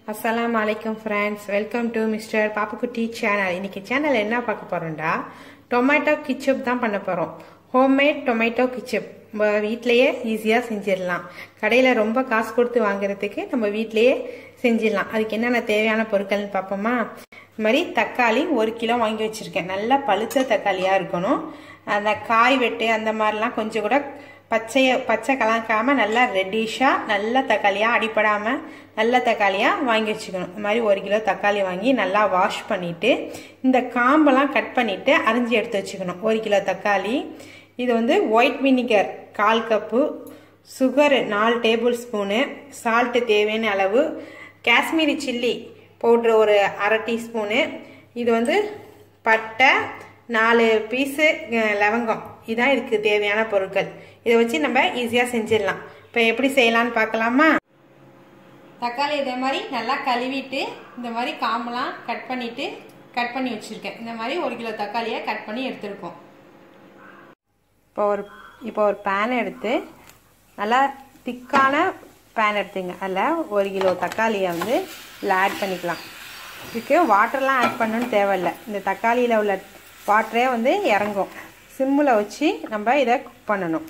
அஸ்ஸலாம் வலைக்கம் friends welcome to mister Pappukutty channel இன்னைக்கு சேனல் என்ன பார்க்க போறோம்டா டொமேட்டோ கிச்சப் தான் பண்ண போறோம் ஹோம்மேட் டொமேட்டோ கிச்சப் நம்ம வீட்லயே ஈஸியாக செஞ்சிடலாம் கடையில் ரொம்ப காசு கொடுத்து வாங்குறதுக்கு நம்ம வீட்லயே செஞ்சிடலாம் அதுக்கு என்னென்ன தேவையான பொருட்கள்னு பார்ப்போமா இது மாதிரி தக்காளி ஒரு கிலோ வாங்கி வச்சிருக்கேன் நல்லா பழுத்த தக்காளியாக இருக்கணும் அந்த காய் வெட்டு அந்த மாதிரிலாம் கொஞ்சம் கூட பச்சைய பச்சை கலக்காம நல்லா ரெட்டிஷாக நல்ல தக்காளியாக அடிப்படாமல் நல்ல தக்காளியாக வாங்கி வச்சுக்கணும் இந்த மாதிரி ஒரு கிலோ தக்காளி வாங்கி நல்லா வாஷ் பண்ணிவிட்டு இந்த காம்பெல்லாம் கட் பண்ணிவிட்டு அரிஞ்சு எடுத்து வச்சுக்கணும் ஒரு கிலோ தக்காளி இது வந்து ஒயிட் வினிகர் கால் கப்பு சுகர் நாலு டேபிள் ஸ்பூனு சால்ட்டு தேவையான அளவு காஷ்மீரி சில்லி பவுட்ரு ஒரு அரை டீஸ்பூனு இது வந்து பட்டை நாலு பீஸு லவங்கம் இதான் இதுக்கு தேவையான பொருட்கள் இதை வச்சு நம்ம ஈஸியாக செஞ்சிடலாம் இப்போ எப்படி செய்யலான்னு பார்க்கலாமா தக்காளி இதே மாதிரி நல்லா கழுவிட்டு இந்த மாதிரி காம்பெல்லாம் கட் பண்ணிட்டு கட் பண்ணி வச்சுருக்கேன் இந்த மாதிரி ஒரு கிலோ தக்காளியை கட் பண்ணி எடுத்துருக்கோம் இப்போ ஒரு இப்போ ஒரு பேன் எடுத்து நல்லா திக்கான பேன் எடுத்துங்க அதில் ஒரு கிலோ தக்காளியை வந்து இதில் ஆட் பண்ணிக்கலாம் இதுக்கு வாட்டர்லாம் ஆட் பண்ணணும்னு தேவையில்லை இந்த தக்காளியில் உள்ள வாட்டரே வந்து இறங்கும் சிம்மில் வச்சு நம்ம இதை குக் பண்ணணும்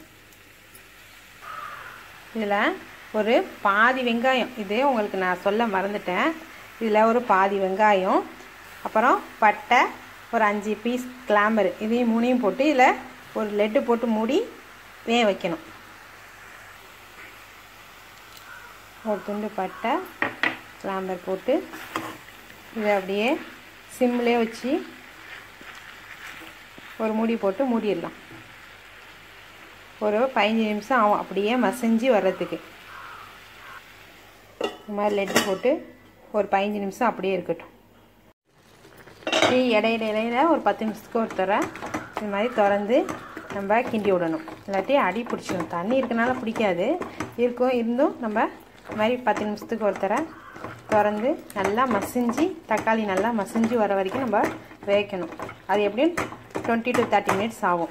இதில் ஒரு பாதி வெங்காயம் இது உங்களுக்கு நான் சொல்ல மறந்துட்டேன் இதில் ஒரு பாதி வெங்காயம் அப்புறம் பட்டை ஒரு அஞ்சு பீஸ் கிளாம்பரு இதையும் மூணையும் போட்டு இதில் ஒரு லெட்டு போட்டு மூடி வேக வைக்கணும் ஒரு துண்டு பட்டை கிளாம்பர் போட்டு இதை அப்படியே சிம்லேயே வச்சு ஒரு மூடி போட்டு மூடிடலாம் ஒரு பதினஞ்சு நிமிஷம் ஆகும் அப்படியே மசஞ்சு வர்றதுக்கு இந்த மாதிரி லெட்டு போட்டு ஒரு பதினஞ்சு நிமிஷம் அப்படியே இருக்கட்டும் இடையில இடையில ஒரு பத்து நிமிஷத்துக்கு ஒரு தர இந்த மாதிரி திறந்து நம்ம கிண்டி விடணும் இல்லாட்டி அடி பிடிச்சிடும் தண்ணி இருக்கனால பிடிக்காது இருக்கும் இருந்தும் நம்ம இந்த மாதிரி பத்து நிமிஷத்துக்கு ஒரு தர திறந்து நல்லா மசிஞ்சு தக்காளி நல்லா மசிஞ்சு வர வரைக்கும் நம்ம வேகணும் அது எப்படியும் டுவெண்ட்டி டு தேர்ட்டி மினிட்ஸ் ஆகும்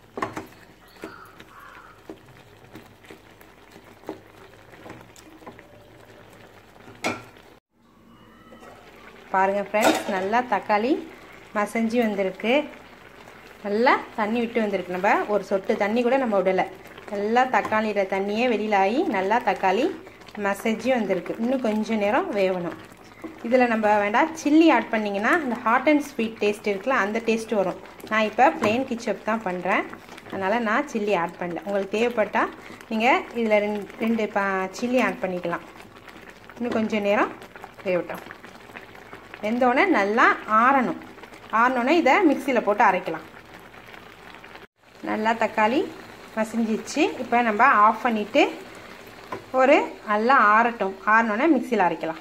பாருங்கள் ஃப்ரெண்ட்ஸ் நல்லா தக்காளி மசஞ்சி வந்திருக்கு நல்லா தண்ணி விட்டு வந்திருக்கு நம்ம ஒரு சொட்டு தண்ணி கூட நம்ம விடலை நல்லா தக்காளியோட தண்ணியே வெளியில் ஆகி நல்லா தக்காளி மசஞ்சி வந்திருக்கு இன்னும் கொஞ்சம் நேரம் வேகணும் இதில் நம்ம வேண்டாம் சில்லி ஆட் பண்ணிங்கன்னா அந்த ஹாட் அண்ட் ஸ்வீட் டேஸ்ட் இருக்குல்ல அந்த டேஸ்ட் வரும் நான் இப்போ பிளெயின் கிச்சப் தான் பண்ணுறேன் அதனால் நான் சில்லி ஆட் பண்ணல உங்களுக்கு தேவைப்பட்டால் நீங்கள் இதில் ரெண்டு ரெண்டு பா சில்லி ஆட் பண்ணிக்கலாம் இன்னும் கொஞ்சம் நேரம் வேகட்டும் வெந்தோடனே நல்லா ஆறணும் ஆறினோடனே இதை மிக்சியில் போட்டு அரைக்கலாம் நல்லா தக்காளி மசிஞ்சிச்சு இப்போ நம்ம ஆஃப் பண்ணிவிட்டு ஒரு நல்லா ஆறட்டும் ஆறினோடனே மிக்சியில் அரைக்கலாம்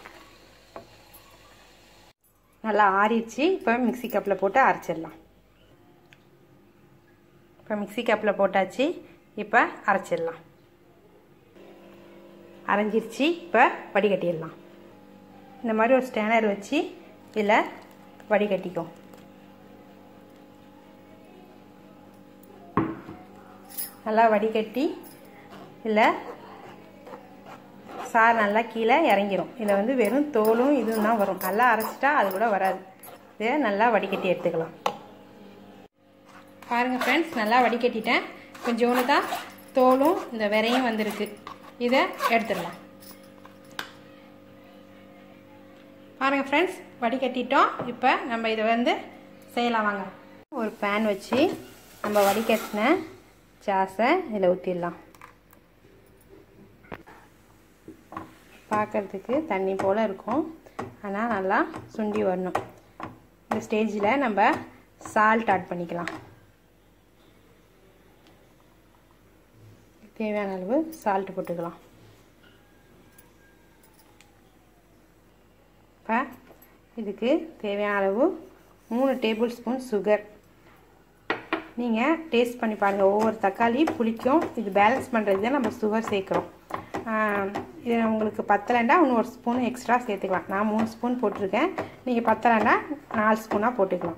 நல்லா ஆறிடுச்சு இப்போ மிக்சி கப்பில் போட்டு அரைச்சிடலாம் இப்போ மிக்சி கப்பில் போட்டாச்சு இப்போ அரைச்சிடலாம் அரைஞ்சிருச்சு இப்போ வடிகட்டிடலாம் இந்த மாதிரி ஒரு ஸ்டேனர் வச்சு இதில் வடிகட்டிக்கும் நல்லா வடிகட்டி இதில் சார் நல்லா கீழே இறங்கிரும் இதில் வந்து வெறும் தோலும் இதுவும் தான் வரும் நல்லா அரைச்சிட்டா அது கூட வராது இதை நல்லா வடிகட்டி எடுத்துக்கலாம் பாருங்கள் ஃப்ரெண்ட்ஸ் நல்லா வடிகட்டிட்டேன் கொஞ்சோண்டு தான் தோலும் இந்த விரையும் வந்திருக்கு இதை எடுத்துடலாம் பாருங்கள் ஃப்ரெண்ட்ஸ் வடிகட்டிட்டோம் இப்போ நம்ம இதை வந்து செய்யலாம் வாங்க ஒரு பேன் வச்சு நம்ம வடிகட்டின சாஸை இதில் ஊற்றிடலாம் பார்க்குறதுக்கு தண்ணி போல் இருக்கும் ஆனால் நல்லா சுண்டி வரணும் இந்த ஸ்டேஜில் நம்ம சால்ட் ஆட் பண்ணிக்கலாம் தேவையான அளவு சால்ட் போட்டுக்கலாம் இப்போ இதுக்கு தேவையான அளவு மூணு டேபிள் ஸ்பூன் சுகர் நீங்கள் டேஸ்ட் பண்ணி பாருங்கள் ஒவ்வொரு தக்காளி புளிக்கும் இது பேலன்ஸ் பண்ணுறது தான் நம்ம சுகர் சேர்க்குறோம் இது உங்களுக்கு பத்தலைண்டா இன்னும் ஒரு ஸ்பூன் எக்ஸ்ட்ரா சேர்த்துக்கலாம் நான் மூணு ஸ்பூன் போட்டிருக்கேன் நீங்கள் பத்தலைண்டா நாலு ஸ்பூனாக போட்டுக்கலாம்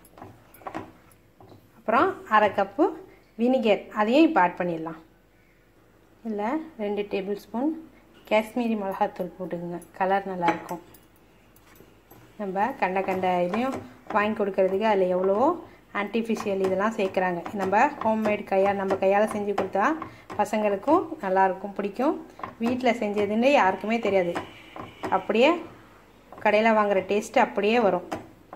அப்புறம் அரை கப்பு வினிகர் அதையும் இப்போ ஆட் பண்ணிடலாம் இல்லை ரெண்டு டேபிள் ஸ்பூன் காஷ்மீரி மிளகாத்தூள் போட்டுக்குங்க கலர் நல்லாயிருக்கும் நம்ம கண்ட கண்ட இதையும் வாங்கி கொடுக்கறதுக்கு அதில் எவ்வளவோ ஆர்டிஃபிஷியல் இதெல்லாம் சேர்க்குறாங்க நம்ம ஹோம்மேட் கையால் நம்ம கையால் செஞ்சு கொடுத்தா பசங்களுக்கும் நல்லாயிருக்கும் பிடிக்கும் வீட்டில் செஞ்சதுன்னு யாருக்குமே தெரியாது அப்படியே கடையில் வாங்குகிற டேஸ்ட்டு அப்படியே வரும்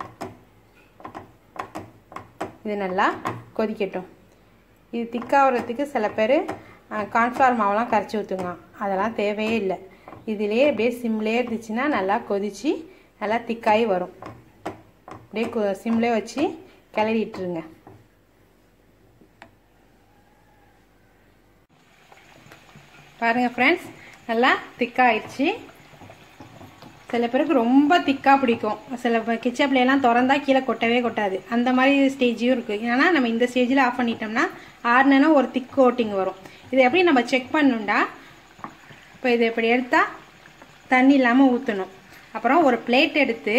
இது நல்லா கொதிக்கட்டும் இது திக்காகிறதுக்கு சில பேர் கார்ன்ஃப்ளவர் மாவெல்லாம் கரைச்சி ஊற்றுங்க அதெல்லாம் தேவையே இல்லை இதிலே அப்படியே சிம்லேயே இருந்துச்சுன்னா நல்லா கொதித்து நல்லா திக்காகி வரும் அப்படியே சிம்லே வச்சு கிளறிட்டுருங்க பாருங்கள் ஃப்ரெண்ட்ஸ் நல்லா திக்காகிடுச்சு சில பேருக்கு ரொம்ப திக்காக பிடிக்கும் சில கிச்சப்லையெல்லாம் திறந்தா கீழே கொட்டவே கொட்டாது அந்த மாதிரி ஸ்டேஜும் இருக்குது ஏன்னா நம்ம இந்த ஸ்டேஜில் ஆஃப் பண்ணிட்டோம்னா ஆறுனா ஒரு திக் கோட்டிங் வரும் இதை எப்படி நம்ம செக் பண்ணணுண்டா இப்போ இதை இப்படி எடுத்தால் தண்ணி இல்லாமல் ஊற்றணும் அப்புறம் ஒரு பிளேட் எடுத்து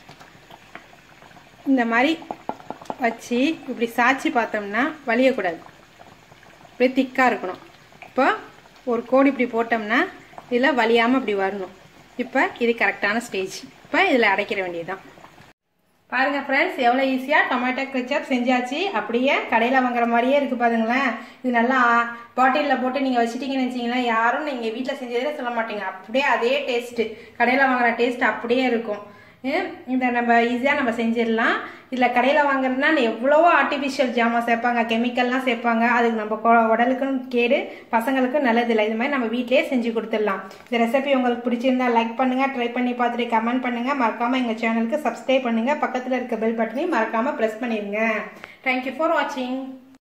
இந்த மாதிரி வச்சு இப்படி சாய்ச்சி பார்த்தோம்னா வலியக்கூடாது இப்படி திக்காக இருக்கணும் இப்போ ஒரு கோடி இப்படி போட்டோம்னா இதில் வலியாமல் இப்படி வரணும் இப்போ இது கரெக்டான ஸ்டேஜ் இப்போ இதில் அடைக்கிற வேண்டியதுதான் பாருங்க ஃப்ரெண்ட்ஸ் எவ்வளோ ஈஸியாக டொமேட்டோ கெச்சப் செஞ்சாச்சு அப்படியே கடையில் வாங்குற மாதிரியே இருக்குது பாருங்களேன் இது நல்லா பாட்டிலில் போட்டு நீங்கள் வச்சுட்டீங்கன்னு வச்சிங்களேன் யாரும் நீங்கள் வீட்டில் செஞ்சதே சொல்ல மாட்டீங்க அப்படியே அதே டேஸ்ட்டு கடையில் வாங்குற டேஸ்ட் அப்படியே இருக்கும் இதை நம்ம ஈஸியாக நம்ம செஞ்சிடலாம் இதில் கடையில் வாங்குறதுனா எவ்வளவோ ஆர்டிஃபிஷியல் ஜாமான் சேர்ப்பாங்க கெமிக்கல்லாம் சேர்ப்பாங்க அதுக்கு நம்ம உடலுக்கும் கேடு பசங்களுக்கும் நல்லதில்லை இது மாதிரி நம்ம வீட்டிலேயே செஞ்சு கொடுத்துடலாம் இந்த ரெசிபி உங்களுக்கு பிடிச்சிருந்தா லைக் பண்ணுங்கள் ட்ரை பண்ணி பார்த்துட்டு கமெண்ட் பண்ணுங்கள் மறக்காமல் எங்கள் சேனலுக்கு சப்ஸ்கிரைப் பண்ணுங்கள் பக்கத்தில் இருக்க பெல் பட்டனையும் மறக்காமல் ப்ரெஸ் பண்ணிடுங்க தேங்க்யூ ஃபார் வாட்சிங்